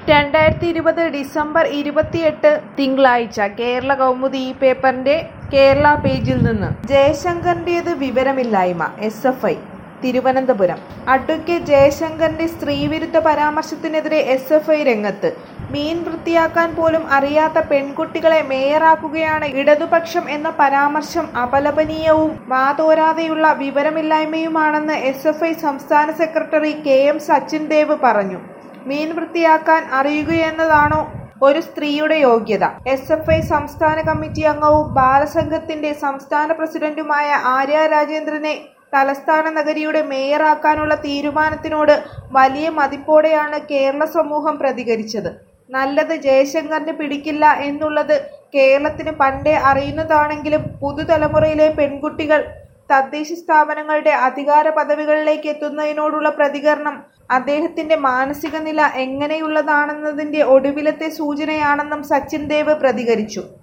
രണ്ടായിരത്തി ഇരുപത് ഡിസംബർ ഇരുപത്തിയെട്ട് തിങ്കളാഴ്ച കേരള കൗമുദി ഈ പേപ്പറിന്റെ കേരള പേജിൽ നിന്ന് ജയശങ്കറിന്റേത് വിവരമില്ലായ്മ S F I Thiruvananthapuram advocate ജയശങ്കറിന്റെ സ്ത്രീവിരുദ്ധ പരാമർശത്തിനെതിരെ എസ് എഫ് ഐ രംഗത്ത് മീൻ വൃത്തിയാക്കാൻ പോലും അറിയാത്ത പെൺകുട്ടികളെ മേയറാക്കുകയാണ് ഇടതുപക്ഷം എന്ന പരാമർശം അപലപനീയവും വാതോരാതെയുള്ള വിവരമില്ലായ്മയുമാണെന്ന് എസ് എഫ് ഐ സംസ്ഥാന secretary K M Sachin Dev പറഞ്ഞു മീൻ വൃത്തിയാക്കാൻ അറിയുകയെന്നതാണോ ഒരു സ്ത്രീയുടെ യോഗ്യത എസ് എഫ് ഐ സംസ്ഥാന കമ്മിറ്റി അംഗവും ബാലസംഘത്തിന്റെ സംസ്ഥാന പ്രസിഡന്റുമായ ആര്യ രാജേന്ദ്രനെ തലസ്ഥാന നഗരിയുടെ മേയറാക്കാനുള്ള തീരുമാനത്തിനോട് വലിയ മതിപ്പോടെയാണ് കേരള സമൂഹം പ്രതികരിച്ചത് നല്ലത് ജയശങ്കറിന് പിടിക്കില്ല എന്നുള്ളത് കേരളത്തിന് പണ്ടേ അറിയുന്നതാണെങ്കിലും പുതുതലമുറയിലെ പെൺകുട്ടികൾ തദ്ദേശ സ്ഥാപനങ്ങളുടെ അധികാര പദവികളിലേക്ക് എത്തുന്നതിനോടുള്ള പ്രതികരണം അദ്ദേഹത്തിന്റെ മാനസിക നില എങ്ങനെയുള്ളതാണെന്നതിന്റെ ഒടുവിലത്തെ സൂചനയാണെന്നും സച്ചിൻ ദേവ് പ്രതികരിച്ചു